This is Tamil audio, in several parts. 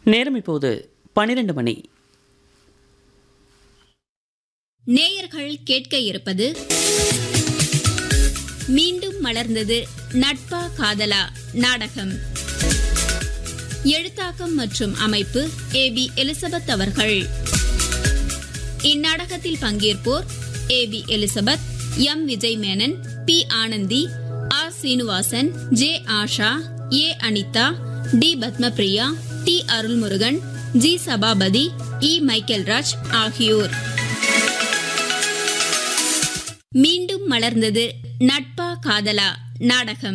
நேரம் இப்போது பன்னிரண்டு மணி நேயர்கள் கேட்க இருப்பது மீண்டும் மலர்ந்தது நட்பா காதலா நாடகம் எழுத்தாக்கம் மற்றும் அமைப்பு ஏ பி எலிசபெத் அவர்கள் இந்நாடகத்தில் பங்கேற்போர் A B Elizabeth M Vijay Menon P Anandhi R Srinivasan J Asha A Anitha D Padmapriya D Arulmurugan G Sabapathy E Michaelraj ஆகியோர் மீண்டும் மலர்ந்தது நட்பா காதலா நாடகம்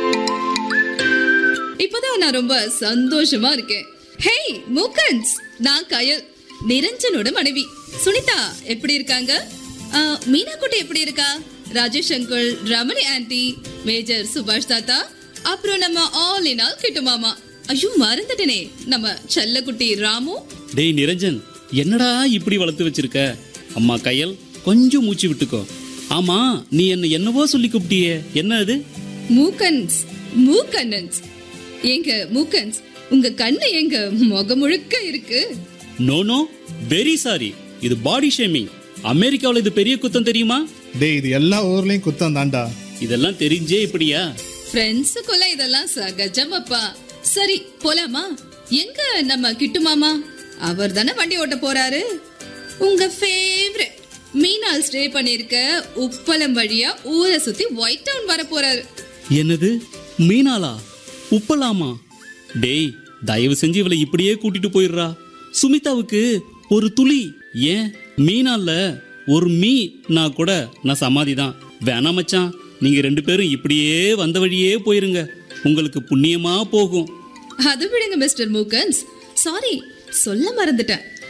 இப்பதான் நான் ரொம்ப சந்தோஷமா இருக்கேன் ஹேய் மூக்கன்ஸ் நான் கயல் நிரஞ்சனோட மனைவி சுனிதா எப்படி இருக்காங்க ஆ, மீனா குட்டி எப்படி இருக்கா Rajesh uncle Ramani aunty major Subash தாத்தா அப்புறம் நம்ம ஆல் இன் ஆல் கிட்டு மாமா ஐயோ மறந்துட்டேனே நம்ம செல்லக்குட்டி ராமு டேய் நிரஞ்சன் என்னடா இப்படி வளர்த்து வச்சிருக்க அம்மா கையல் கொஞ்சம் மூச்சு விட்டுக்கோ ஆமா நீ என்ன என்னவோ சொல்லி கூப்பிட்டியே என்ன அது மூக்கன்ஸ் மூக்கண்ணன்ஸ் எங்க மூக்கன்ஸ் உங்க கண்ணு எங்க முகம் முழுக்க இருக்கு நோ நோ வெரி சாரி இது பாடி ஷேமிங் அமெரிக்காவில் இது பெரிய குத்தம் தெரியுமா டேய் இது எல்லா ஊர்லயும் குத்தம் தான்டா இதெல்லாம் தெரிஞ்சே இப்படியா ஃப்ரெண்ட்ஸுக்குள்ள இதெல்லாம் சகஜமப்பா சரி போலாமா எங்க நம்ம கிட்டு மாமா அவர் தானே வண்டி ஓட்ட போறாரு உங்க ஃபேவரட் மீனால் ஸ்டே பண்ணிருக்க உப்பளம் வழியா ஊரை சுத்தி ஒயிட் டவுன் வர போறாரு என்னது மீனாலா உப்பலாமா டேய் தயவு செஞ்சு இவளை இப்படியே கூட்டிட்டு போயிடுறா சுமிதாவுக்கு ஒரு துளி ஏன் மீனால ஒரு மீ நான் கூட நான் சமாதி தான் வேணாம் மச்சான் நீங்க ரெண்டு பேரும் இப்படியே வந்த வழியே போயிருங்க உங்களுக்கு புண்ணியமா போகும் அது விடுங்க மிஸ்டர் மூக்கன்ஸ் சாரி சொல்ல மறந்துட்டேன்